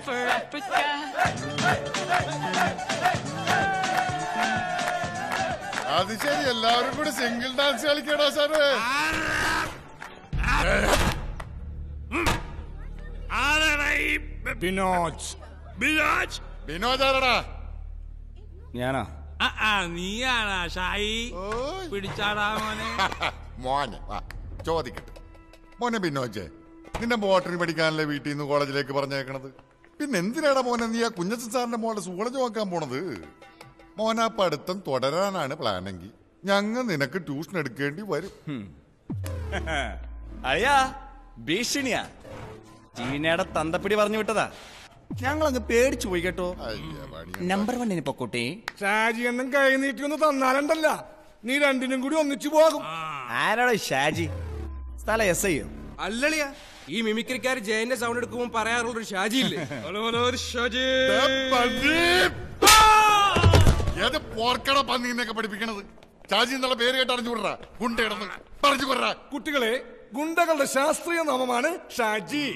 for Africa. അത് ശരി എല്ലാവരും കൂടി സിംഗിൾ ഡാൻസ് കളിക്കണോ സാറ് ബിനോജ് ബിരാജ് വിനോദ് ആരടാ ഞാനാ ആ ആ നീയാണാ ഷായി ഓയ്. പിടിച്ചാടാ മോനെ മോനെ വാ ചോദിക്കട്ടെ മോനെ ബിനോജെ നിന്റെ മോട്ടറിന് പഠിക്കാനല്ലേ വീട്ടിൽ നിന്ന് കോളേജിലേക്ക് പറഞ്ഞേക്കണത് പിന്നെ എന്തിനാടാ മോനെ നീ ആ കുഞ്ഞച്ചൻ സാറിന്റെ മോളെ സൂളജ് നോക്കാൻ പോണത് മോൻ ആ പഠിത്തം തുടരാനാണ് പ്ലാനെങ്കിൽ ഞങ്ങൾ നിനക്ക് ട്യൂഷൻ എടുക്കേണ്ടി വരും അയ്യാ ഭീഷണിയാ ചീനയുടെ തന്തപ്പിടി പറഞ്ഞു വിട്ടതാ ഞങ്ങൾ അങ്ങ് പേടിച്ചു പോയി കേട്ടോ അയ്യ, പണി. നമ്പർ വണ്ണിന് പൊക്കൂട്ടി ഷാജി എന്നും കൈ നീട്ടി ഒന്ന് തന്നാലുണ്ടല്ല നീ രണ്ടിനും കൂടി ഒന്നിച്ചു പോകും ആരാടോ ഷാജി സ്ഥലം എസ് ഐയോ അല്ലളിയ ഈ മിമിക്രിക്കാർ ജയന്റെ സൗണ്ട് എടുക്കുമ്പോൾ പറയാറുള്ള ഒരു ഷാജി ഇല്ലേ ഹലോ ഹലോ ഒരു ഷാജി ദേ പന്നി. ഏത് പോർക്കട പന്നീന്നൊക്കെ പഠിപ്പിക്കണത് ഷാജി എന്നുള്ള പേര് കേട്ട് അറിഞ്ഞു വിടറാ ഗുണ്ടയിടന്ന് പറഞ്ഞു കൊറ കുട്ടികളെ ഗുണ്ടകളുടെ ശാസ്ത്രീയ നാമമാണ് ഷാജി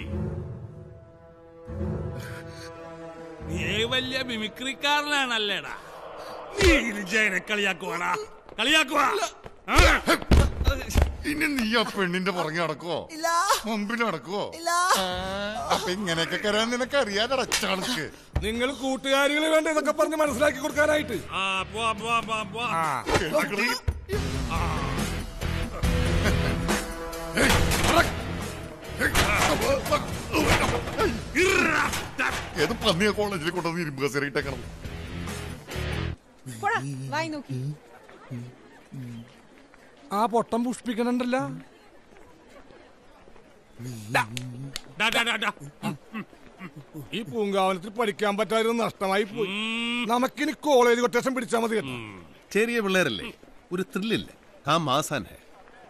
നീ വലിയ മിമിക്രിക്കാരനാണല്ലേടാ നീ ഇത് ജയനെ കളിയാക്കുവാടാ കളിയാക്കുവാ ആ? ഇനി നീ ആ പെണ്ണിന്റെ പുറകെ നടക്കുവോ മുമ്പിൽ നടക്കുവോ അപ്പൊ ഇങ്ങനെയൊക്കെ കരാൻ നിനക്ക് അറിയാതട ചാണക്ക് നിങ്ങൾ കൂട്ടുകാരികൾ വേണ്ട ഇതൊക്കെ പറഞ്ഞ് മനസ്സിലാക്കി കൊടുക്കാനായിട്ട് ആ, പോവാ, പോവാ, പോവാ, പോവാ. ഏത് പന്നിയ കോളേജിൽ കൊണ്ടുവന്ന് ഇരുമ്പ് കസേരയിട്ടേക്കണം പോടാ വായി നോക്കി ആ പൊട്ടം പുഷ്പിക്കണുണ്ടല്ല ഡാ, ഡാ, ഡാ, ഡാ. ഈ പൂങ്കാവനത്തിൽ പഠിക്കാൻ പറ്റാതെ നഷ്ടമായി പോയി നമുക്കിനി കോളേജ് കൊട്ടേഷൻ പിടിച്ചാൽ മതി കേട്ടോ ചെറിയ പിള്ളേരല്ലേ ഒരു ത്രില്ലില്ലേ ആ മാസാൻ ഹേ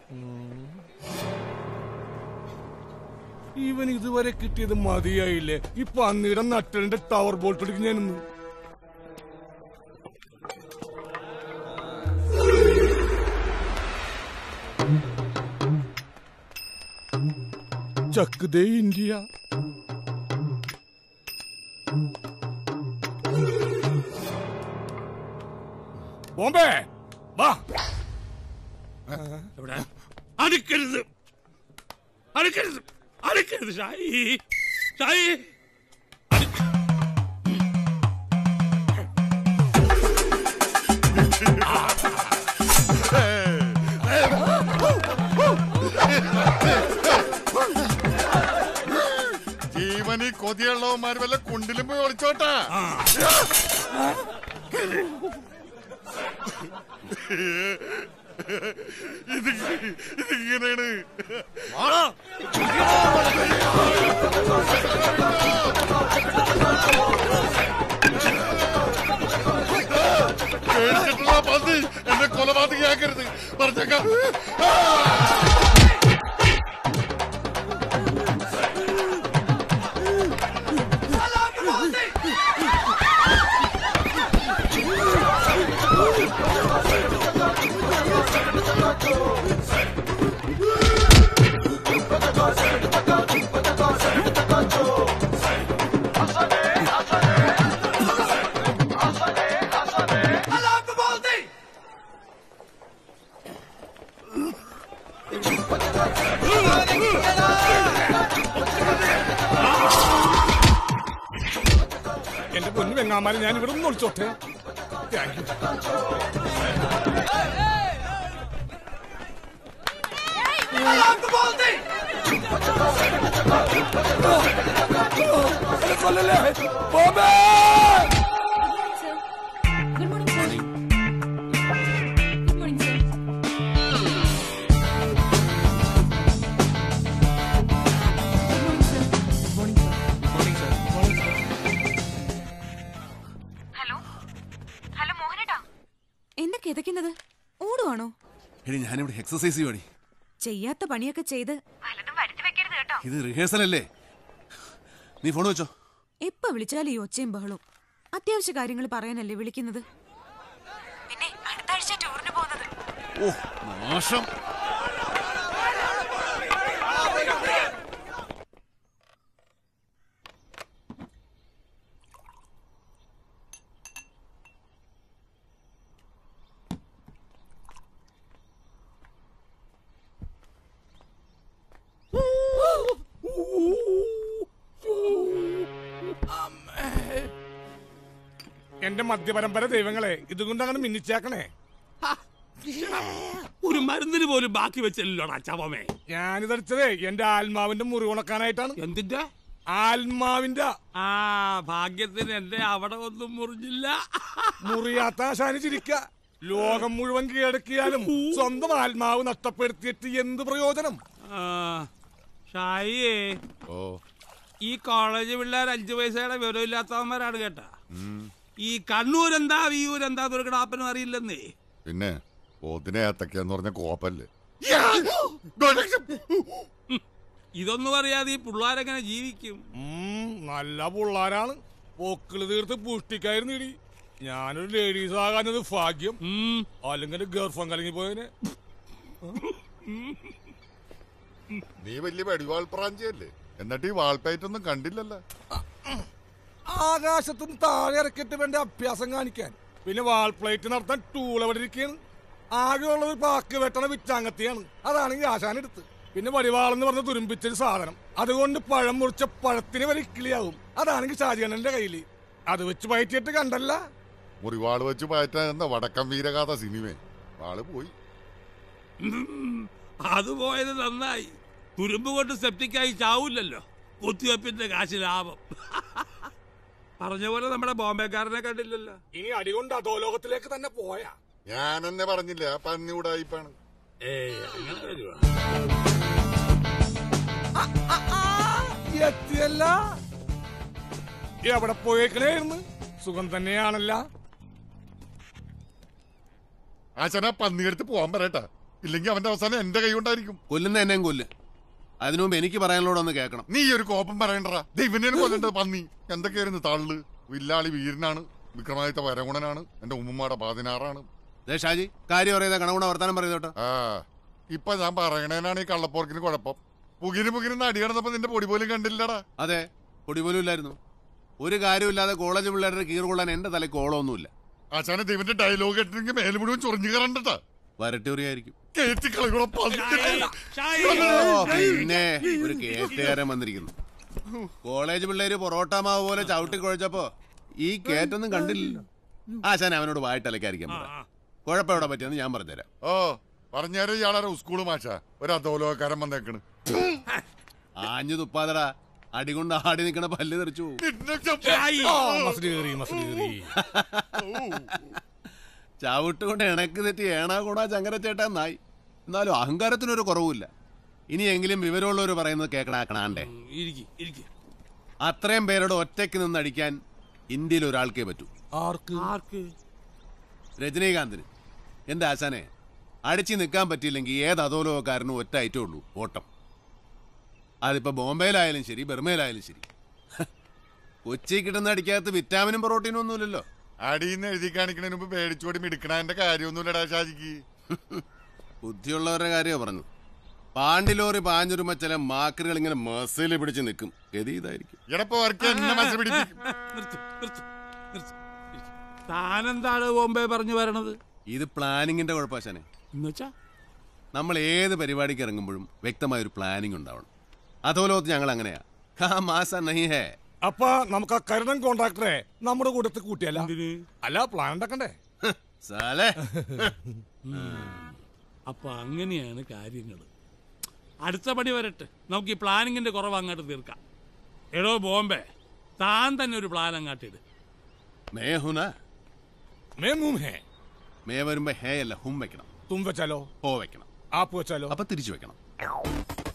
ഇവൻ ഇതുവരെ കിട്ടിയത് മതിയായില്ലേ ഈ പന്നിയുടെ നട്ടലിന്റെ ടവർ ബോൾട്ട് എടുക്കും ഞാനിന്ന് ചക്ക് ദേ ഇന്ത്യ ബോംബെ വാ എവിടെ? അടുക്കരുത് അടുക്കരുത് അടുക്കരുത് ഷായി ഷായി ജീവനി കൊതിയുള്ളവന്മാര് വല്ല കുണ്ടിലും പോയി ഒളിച്ചോട്ടാ ഇത് ഇതിങ്ങനെയാണ് പേടിച്ചിട്ടുള്ള പന്നി എന്നെ കൊലപാതകയാക്കരുത് പറഞ്ഞേക്കാം എന്റെ പൊന്നു വെങ്ങാമാരെ ഞാൻ ഇവിടെ നിന്ന് ഒളിച്ചോട്ടെ താങ്ക് യു എന്നെ കൊല്ലല്ലേ Bombay good morning sir good morning sir hello hello മോഹനേട്ടാ എന്താ കിതയ്ക്കുന്നത് ഓടുവാണോ എടി ഞാനിവിടെ എക്സസൈസ് ചെയ്യുവാടി ചെയ്യാത്ത പണിയൊക്കെ ചെയ്ത് വലതും വരുത്തി വെക്കരുത് കേട്ടോ ഇത് റിഹേഴ്സൽ അല്ലേ നീ ഫോൺ വെച്ചോ എപ്പ വിളിച്ചാലും ഈ ഒച്ചയും ബഹളവും അത്യാവശ്യ കാര്യങ്ങൾ പറയാനല്ലേ വിളിക്കുന്നത് പിന്നെ അടുത്ത ആഴ്ച ടൂറിന് പോകുന്നത് ഓ നാശം എന്റെ മധ്യപരമ്പര ദൈവങ്ങളെ ഇതുകൊണ്ട് അങ്ങനെ മിന്നിച്ചേക്കണേ ഹാ, ഈശ്വരാ, ഒരു മരുന്നിന് പോലും ബാക്കി വെച്ചല്ലോടാ ചവമേ ഞാനിതടിച്ചതേ എന്റെ ആത്മാവിന്റെ മുറിവുണക്കാനായിട്ടാണ് എന്തിന്റെ ആത്മാവിന്റെ ആ ഭാഗ്യത്തിന് എന്റെ അവിടെ ഒന്നും മുറിഞ്ഞില്ല മുറിയാത്ത ആശാന് ചിരിക്ക ലോകം മുഴുവൻ കീഴടക്കിയാലും സ്വന്തം ആത്മാവ് നഷ്ടപ്പെടുത്തിയിട്ട് എന്ത് പ്രയോജനം ആ, ഷായിയേ ഓ ഈ കോളേജ് പിള്ളേർ അഞ്ചു പൈസയുടെ വിവരമില്ലാത്തവന്മാരാണ് കേട്ടാ ഈ കണ്ണൂരെന്താ വിയൂരെന്താ ദുർഘടാപ്പനും അറിയില്ലെന്നേ പിന്നെ പോത്തിനെ ഏത്തക്കാന്ന് പറഞ്ഞ കോപ്പല്ലേ ഇതൊന്നും അറിയാതെ ഈ പിള്ളേരെങ്ങനെ ജീവിക്കും ഉം, നല്ല പിള്ളാരാണ് പൊക്കിള് തീർത്ത് പുഷ്ടിക്കായിരുന്നു ഇടി ഞാനൊരു ലേഡീസ് ആകാഞ്ഞത് ഭാഗ്യം ഉം, അല്ലെങ്കിൽ ഗർഭം കലങ്ങി പോയതിന് നീ വലിയ വെടിവാൾ പ്രാഞ്ചിയല്ലേ എന്നിട്ട് ഈ വാൾപ്പയറ്റൊന്നും കണ്ടില്ലല്ലോ ആകാശത്തും താഴെ ഇറക്കിയിട്ട് വേണ്ട അഭ്യാസം കാണിക്കാൻ പിന്നെ വാൾ പ്ലേറ്റ് നടത്താൻ ടൂൾ എവിടെ ഇരിക്കുകയാണ് ആകെയുള്ളത് പാക്ക് വെട്ടണ വിറ്റാങ്കത്തിയാണ് അതാണെങ്കിൽ ആശാൻ എടുത്ത് പിന്നെ വടിവാളെന്ന് പറഞ്ഞ തുരുമ്പിച്ചൊരു സാധനം അതുകൊണ്ട് പഴം മുറിച്ച പഴത്തിന് വരെ ഇക്കിളിയാവും അതാണെങ്കിൽ ഷാജിയണ്ണന്റെ കയ്യില് അത് വെച്ച് പയറ്റിയിട്ട് കണ്ടല്ല മുറിവാള് വെച്ച് പയറ്റാൻ എന്താ വടക്കം വീരഗാഥ സിനിമ വാള് പോയി അത് പോയത് നന്നായി തുരുമ്പ് കൊണ്ട് സെപ്റ്റിക്കായി ചാവൂലല്ലോ കുത്തിവെപ്പിന്റെ കാശ് ലാഭം പറഞ്ഞ പോലെ നമ്മുടെ ബോംബെക്കാരനെ കണ്ടില്ലല്ലോ ഇനി അടികൊണ്ട് അധോലോകത്തിലേക്ക് തന്നെ പോയാ ഞാൻ എന്നെ പറഞ്ഞില്ല പന്നി ഉടായിപ്പാണ് ഏയ് അങ്ങനെ വരുവാ എത്തിയല്ല എവിടെ പോയേക്കണേന്ന് സുഖം തന്നെയാണല്ല ആശാന പന്നിയെടുത്ത് പോവാൻ പറയട്ടാ ഇല്ലെങ്കിൽ അവന്റെ അവസാനം എന്റെ കൈ കൊണ്ടായിരിക്കും കൊല്ലുന്ന എന്നെയും കൊല്ല് അതിനു മുമ്പ് എനിക്ക് പറയാനുള്ളതൊന്ന് കേൾക്കണം നീ ഒരു കോപം പറയണ്ടടാ ദൈവനെ കൊല്ലേണ്ടത് പന്നി എന്തൊക്കെയായിരുന്നു തള്ളു വില്ലാളി വീരനാണ് വിക്രമാദിത്യ വരഗുണനാണ് എന്റെ ഉമ്മുമ്മയുടെ പതിനാറാണ് ദേ ഷാജി കാര്യം അറിയാതെ കണകുണ വർത്താനം പറയുന്നോട്ടോ ആ ഇപ്പൊ ഞാൻ പറയണേനാണ് ഈ കള്ളപ്പോർക്കിന് കുഴപ്പം പുകിന് പുകിന് അടി കിടന്നപ്പോ നിന്റെ പൊടി പോലും കണ്ടില്ലടാ അതെ പൊടി പോലും ഇല്ലായിരുന്നു ഒരു കാര്യമില്ലാതെ കോളേജ് പിള്ളേരുടെ കീറ് കൊള്ളാൻ എന്റെ തലയ്ക്ക് ഓളമൊന്നുമില്ല ആശാന ദൈവന്റെ ഡയലോഗ് കേട്ടില്ലെങ്കിൽ മേല് മുഴുവൻ ചൊറിഞ്ഞു കയറണ്ടട്ടാ വരട്ടൂറിയായിരിക്കും കേറ്റി കളികൂടെ ഷായി, ഓ, പിന്നെ ഒരു കേറ്റുകാരൻ വന്നിരിക്കുന്നു കോളേജ് പിള്ളേര് പൊറോട്ട മാവ് പോലെ ചവിട്ടി കുഴച്ചപ്പോ ഈ കേറ്റൊന്നും കണ്ടില്ലല്ലോ ആശാൻ അവനോട് വായിട്ടലക്കായിരിക്കാൻ പറ കുഴപ്പം എവിടെ പറ്റിയെന്ന് ഞാൻ പറഞ്ഞുതരാം ഓ പറഞ്ഞാലും ഇയാളെ സ്കൂള് മാഷ ഒരു അധോലോകക്കാരൻ വന്നേക്കണ് ആഞ്ഞു തുപ്പാതടാ അടികൊണ്ട് ആടി നിക്കണ പല്ല് തെറിച്ചു പോവും. നിന്നെ ചപ്പ- ഷായി. മസ്ലീറി മസ്ലീറി ചവിട്ടുകൊണ്ട് ഇണക്ക് തെറ്റി ഏണാ കൂടാ ചങ്കരച്ചേട്ടാ നായി എന്നാലും അഹങ്കാരത്തിനൊരു കുറവുമില്ല ഇനിയെങ്കിലും വിവരമുള്ളവർ പറയുന്നത് കേക്കണാക്കണാണ്ടേ ഇരിക്കി ഇരിക്കി അത്രയും പേരോട് ഒറ്റയ്ക്ക് നിന്ന് അടിക്കാൻ ഇന്ത്യയിൽ ഒരാൾക്കേ പറ്റൂ ആർക്ക് ആർക്ക് രജനീകാന്തിന് എന്റെ ആശാനെ അടിച്ചു നിൽക്കാൻ പറ്റിയില്ലെങ്കിൽ ഏത് അധോലോകക്കാരനും ഒറ്റ ഐറ്റേ ഉള്ളൂ ഓട്ടം അതിപ്പോ ബോംബെയിലായാലും ശരി ബർമയിലായാലും ശരി കൊച്ചി കിട്ടുന്ന അടിക്കകത്ത് വിറ്റാമിനും പ്രോട്ടീനും ഒന്നുമില്ലല്ലോ അടിയിന്ന് എഴുതി കാണിക്കണതിന് മുമ്പ് പേടിച്ചോടി മിടുക്കണതിന്റെ കാര്യമൊന്നുമില്ലടാ ഷാജിക്ക് ബുദ്ധിയുള്ളവരുടെ കാര്യമാണ് പറഞ്ഞു പാണ്ടിലോറി പാഞ്ഞുരുമ്പോ ചില മാക്കറുകൾ ഇങ്ങനെ മസിൽ പിടിച്ച് നിൽക്കും ഗതി ഇതായിരിക്കും എടപ്പോ വർക്ക് എന്നെ മനസ്സ് പിടിപ്പിക്കും നിർത്ത് നിർത്ത് നിർത്ത് ഇരിക്ക്. താനെന്താണ് ബോംബെ പറഞ്ഞു വരണത് ഇത് പ്ലാനിങ്ങിന്റെ കുഴപ്പാശാനെ എന്നുവെച്ചാ നമ്മൾ ഏത് പരിപാടിക്ക് ഇറങ്ങുമ്പോഴും വ്യക്തമായ ഒരു പ്ലാനിങ് ഉണ്ടാവണം അധോലോകത്ത് ഞങ്ങൾ അങ്ങനെയാ ഹാ മാസ നഹി ഹേ അപ്പൊ നമുക്ക് ആ കരുണൻ കോൺട്രാക്ടറെ നമ്മുടെ കൂട്ടത്തിൽ കൂട്ടിയല്ല എന്തിന് അല്ല പ്ലാൻ ഉണ്ടാക്കണ്ടേ സാലേ അപ്പൊ അങ്ങനെയാണ് കാര്യങ്ങൾ അടുത്ത പണി വരട്ടെ നമുക്ക് ഈ പ്ലാനിങ്ങിന്റെ കുറവ് അങ്ങോട്ട് തീർക്കാം എടോ ബോംബെ താൻ തന്നെ ഒരു പ്ലാൻ അങ്ങാട്ടിട് മേ ഹുന മേ മും ഹേ മേ വരുമ്പോ ഹേ അല്ല ഹും വെക്കണം തും വെച്ചാലോ ഹോ വെക്കണം ആപ്പ് വെച്ചാലോ അപ്പൊ തിരിച്ചു വെക്കണം